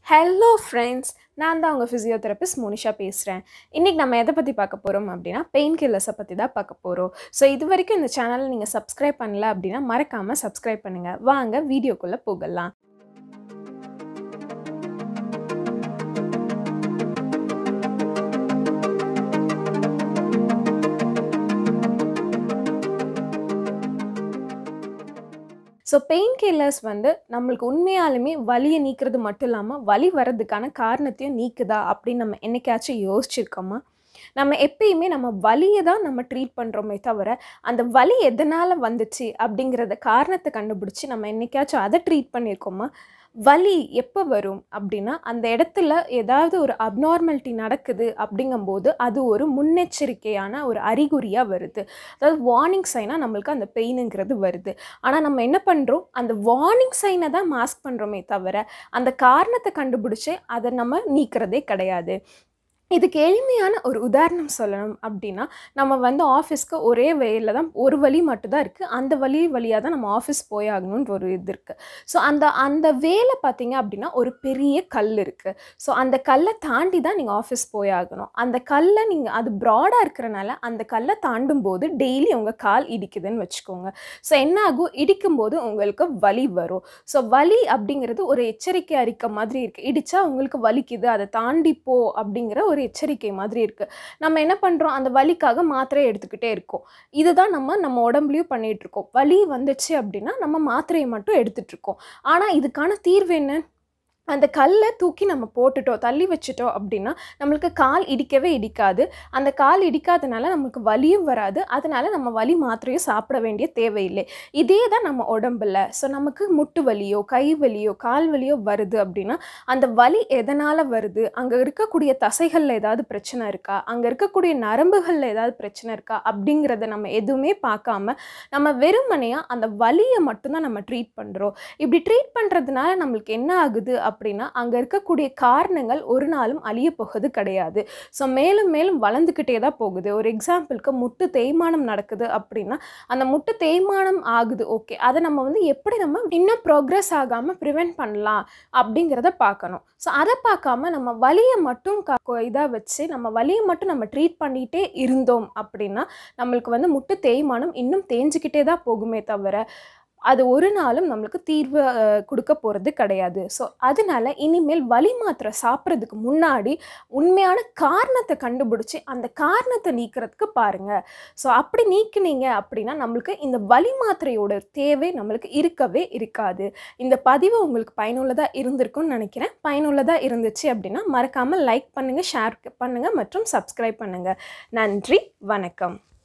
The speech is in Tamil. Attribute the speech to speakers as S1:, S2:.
S1: ஹலோ ஃப்ரெண்ட்ஸ் நான் தான் உங்கள் ஃபிசியோதெரபிஸ்ட் மோனிஷா பேசுகிறேன் இன்றைக்கி நம்ம எதை பற்றி பார்க்க போகிறோம் அப்படின்னா பெயின் கில்லர்ஸை பற்றி தான் பார்க்க போகிறோம் ஸோ இது வரைக்கும் இந்த சேனலை நீங்கள் சப்ஸ்கிரைப் பண்ணல அப்படின்னா மறக்காமல் சப்ஸ்கிரைப் பண்ணுங்கள் வாங்க வீடியோக்குள்ளே போகலாம் ஸோ பெயின் கில்லர்ஸ் வந்து நம்மளுக்கு உண்மையாலுமே வலியை நீக்கிறது மட்டும் இல்லாமல் வலி வர்றதுக்கான காரணத்தையும் நீக்குதா அப்படின்னு நம்ம என்னைக்காச்சும் யோசிச்சிருக்கோமா நம்ம எப்பயுமே நம்ம வலியை தான் நம்ம ட்ரீட் பண்ணுறோமே தவிர அந்த வலி எதனால் வந்துச்சு அப்படிங்கிறத காரணத்தை கண்டுபிடிச்சி நம்ம என்னைக்காச்சும் அதை ட்ரீட் பண்ணியிருக்கோமா வலி எப்போ வரும் அப்படின்னா அந்த இடத்துல ஏதாவது ஒரு அப்நார்மாலிட்டி நடக்குது அப்படிங்கும்போது அது ஒரு முன்னெச்சரிக்கையான ஒரு அறிகுறியாக வருது அதாவது வார்னிங் சைனாக நம்மளுக்கு அந்த பெயினுங்கிறது வருது ஆனால் நம்ம என்ன பண்ணுறோம் அந்த வார்னிங் சைனை தான் மாஸ்க் பண்ணுறோமே தவிர அந்த காரணத்தை கண்டுபிடிச்சி அதை நம்ம நீக்கிறதே கிடையாது இதுக்கு எளிமையான ஒரு உதாரணம் சொல்லணும் அப்படின்னா நம்ம வந்து ஆஃபீஸ்க்கு ஒரே வேயில் தான் ஒரு வழி மட்டும்தான் இருக்குது அந்த வழி வழியாக தான் நம்ம ஆஃபீஸ் போயாகணுன்ற ஒரு இது இருக்குது ஸோ அந்த அந்த வேலை பார்த்தீங்க அப்படின்னா ஒரு பெரிய கல் இருக்குது ஸோ அந்த கல்லை தாண்டி தான் நீங்கள் ஆஃபீஸ் போயாகணும் அந்த கல்லை நீங்கள் அது ப்ராடாக இருக்கிறனால அந்த கல்லை தாண்டும் போது டெய்லி உங்கள் கால் இடிக்குதுன்னு வச்சுக்கோங்க ஸோ என்ன ஆகும் இடிக்கும்போது உங்களுக்கு வலி வரும் ஸோ வலி அப்படிங்கிறது ஒரு எச்சரிக்கை அறிக்கை மாதிரி இருக்குது இடித்தா உங்களுக்கு வலிக்குது அதை தாண்டி போ அப்படிங்கிற ஒரு எச்சரிக்கை மாதிரி இருக்குது நம்ம என்ன பண்ணுறோம் அந்த வலிக்காக மாத்திரை எடுத்துக்கிட்டே இருக்கோம் இதுதான் நம்ம நம்ம உடம்புலையும் பண்ணிகிட்டு இருக்கோம் வலி வந்துச்சு அப்படின்னா நம்ம மாத்திரையை மட்டும் எடுத்துகிட்ருக்கோம் ஆனால் இதுக்கான தீர்வு என்ன அந்த கல்லை தூக்கி நம்ம போட்டுட்டோம் தள்ளி வச்சுட்டோம் அப்படின்னா நம்மளுக்கு கால் இடிக்கவே இடிக்காது அந்த கால் இடிக்காதனால நமக்கு வலியும் வராது அதனால நம்ம வலி மாத்திரையும் சாப்பிட வேண்டிய தேவையில்லை இதே தான் நம்ம உடம்புல ஸோ நமக்கு முட்டு வலியோ கை வலியோ கால் வலியோ வருது அப்படின்னா அந்த வலி எதனால் வருது அங்கே இருக்கக்கூடிய தசைகளில் ஏதாவது பிரச்சனை இருக்கா அங்கே இருக்கக்கூடிய நரம்புகளில் ஏதாவது பிரச்சனை இருக்கா அப்படிங்கிறத நம்ம எதுவுமே பார்க்காம நம்ம வெறுமனையாக அந்த வலியை மட்டும்தான் நம்ம ட்ரீட் பண்ணுறோம் இப்படி ட்ரீட் பண்ணுறதுனால நம்மளுக்கு என்ன ஆகுது அப்படின்னா அங்கே இருக்கக்கூடிய காரணங்கள் ஒரு நாளும் அழிய போகிறது கிடையாது ஸோ மேலும் மேலும் வளர்ந்துக்கிட்டே தான் போகுது ஒரு எக்ஸாம்பிளுக்கு முட்டு தேய்மானம் நடக்குது அப்படின்னா அந்த முட்டு தேய்மானம் ஆகுது ஓகே அதை நம்ம வந்து எப்படி நம்ம இன்னும் ப்ரோக்ரஸ் ஆகாமல் ப்ரிவெண்ட் பண்ணலாம் அப்படிங்கிறத பார்க்கணும் ஸோ அதை பார்க்காம நம்ம வலியை மட்டும் இதாக வச்சு நம்ம வலியை மட்டும் நம்ம ட்ரீட் பண்ணிகிட்டே இருந்தோம் அப்படின்னா நம்மளுக்கு வந்து முட்டு தேய்மானம் இன்னும் தேஞ்சிக்கிட்டே தான் போகுமே தவிர அது ஒரு நாளும் நம்மளுக்கு தீர்வு கொடுக்க போகிறது கிடையாது ஸோ அதனால இனிமேல் வலி மாத்திரை சாப்பிட்றதுக்கு முன்னாடி உண்மையான காரணத்தை கண்டுபிடிச்சி அந்த காரணத்தை நீக்கிறதுக்கு பாருங்கள் ஸோ அப்படி நீக்கினீங்க அப்படின்னா நம்மளுக்கு இந்த வலி மாத்திரையோட தேவை நம்மளுக்கு இருக்கவே இருக்காது இந்த பதிவு உங்களுக்கு பயனுள்ளதாக இருந்திருக்கும்னு நினைக்கிறேன் பயனுள்ளதாக இருந்துச்சு அப்படின்னா மறக்காமல் லைக் பண்ணுங்கள் ஷேர் பண்ணுங்கள் மற்றும் சப்ஸ்கிரைப் பண்ணுங்கள் நன்றி வணக்கம்